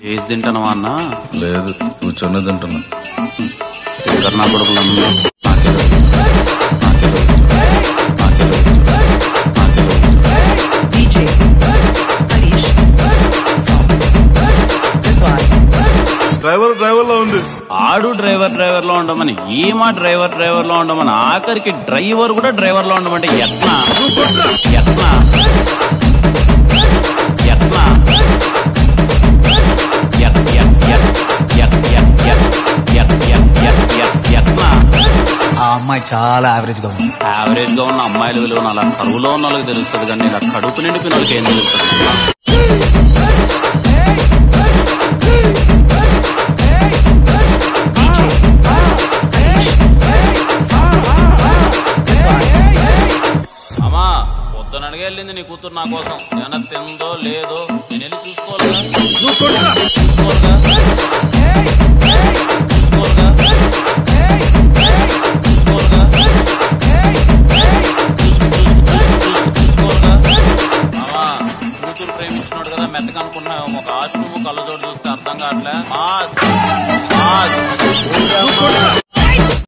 ఏసి తింటానవా అన్న లేదు కూర్చొని తింటున్నా తింటారు నా కొడుకులు DJ Harish Goodbye. Driver driver లో ఉంది ఆడు డ్రైవర్ డ్రైవర్ లో ఉండమని ఈమా డ్రైవర్ డ్రైవర్ లో ఉండమని ఆఖరికి డ్రైవర్ కూడా డ్రైవర్ లో ఉండమంటే ఎట్లా ఎట్లా ఎట్లా ఎట్ ఎట్ ఎట్ ఎట్ ఎట్ ఎట్ ఎట్ ఎట్ ఎట్ ఎట్ ఎట్లా ఆ అమ్మాయి చాలా యావరేజ్ గా ఉంది యావరేజ్ గా ఉన్న అమ్మాయిల విలువ అలా కరువులో ఉన్న వాళ్ళకి తెలుస్తుంది కానీ ఇలా కడుపు నిండిపోయిన వాళ్ళకి ఏం తెలుస్తుంది DJ Harish Goodbye. అమ్మా పొద్దున అడిగి వెళ్ళింది నీ కూతురు నా కోసం ఏమైనా తిందో లేదో నేను వెళ్ళి చూసుకోవాలిగా చూసుకోవాలిగా చూసుకోవాలిగా చూసుకోవాలిగా చూసుకోవాలిగా అమ్మా కూతురు ప్రేమించినాడు కదా మెత్తగా అనుకుంటున్నావు ఒక ఆశ్రమం కళ్ళజోడు చూస్తే అర్థం కావట్లే మాస్ మాస్